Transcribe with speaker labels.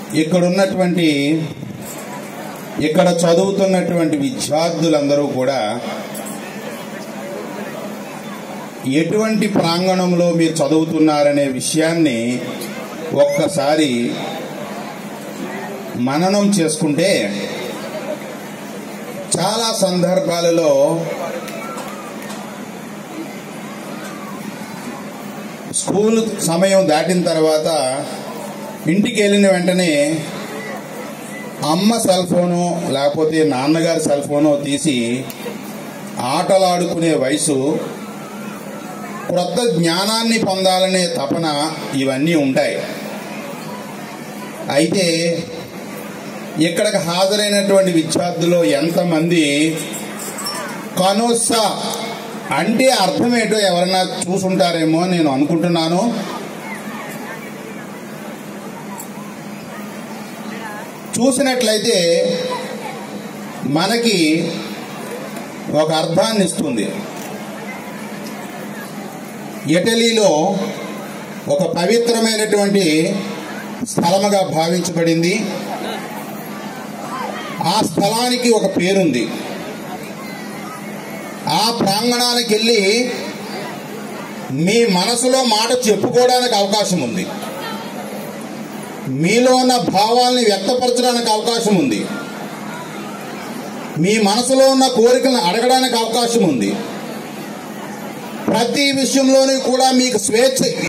Speaker 1: ఇక్కడ ఉన్నటువంటి ఇక్కడ చదువుతున్నటువంటి విద్యార్థులందరూ కూడా ఎటువంటి ప్రాంగణంలో మీరు చదువుతున్నారనే విషయాన్ని ఒక్కసారి మననం చేసుకుంటే చాలా సందర్భాలలో స్కూల్ సమయం దాటిన తర్వాత ఇంటికి వెళ్ళిన వెంటనే అమ్మ సెల్ ఫోను లేకపోతే నాన్నగారి సెల్ ఫోను తీసి ఆటలాడుకునే వయసు క్రొత్త జ్ఞానాన్ని పొందాలనే తపన ఇవన్నీ ఉంటాయి అయితే ఇక్కడికి హాజరైనటువంటి విద్యార్థులు ఎంతమంది కనోస అంటే అర్థం ఏంటో ఎవరన్నా చూసుంటారేమో అని నేను అనుకుంటున్నాను చూసినట్లయితే మనకి ఒక అర్థాన్ని ఇస్తుంది ఇటలీలో ఒక పవిత్రమైనటువంటి స్థలముగా భావించబడింది ఆ స్థలానికి ఒక పేరుంది ఆ ప్రాంగణానికి వెళ్ళి మీ మనసులో మాట చెప్పుకోవడానికి అవకాశం ఉంది మీలో ఉన్న భావాల్ని వ్యక్తపరచడానికి అవకాశం ఉంది మీ మనసులో ఉన్న కోరికలను అడగడానికి అవకాశం ఉంది ప్రతి విషయంలోనూ కూడా మీకు స్వేచ్ఛ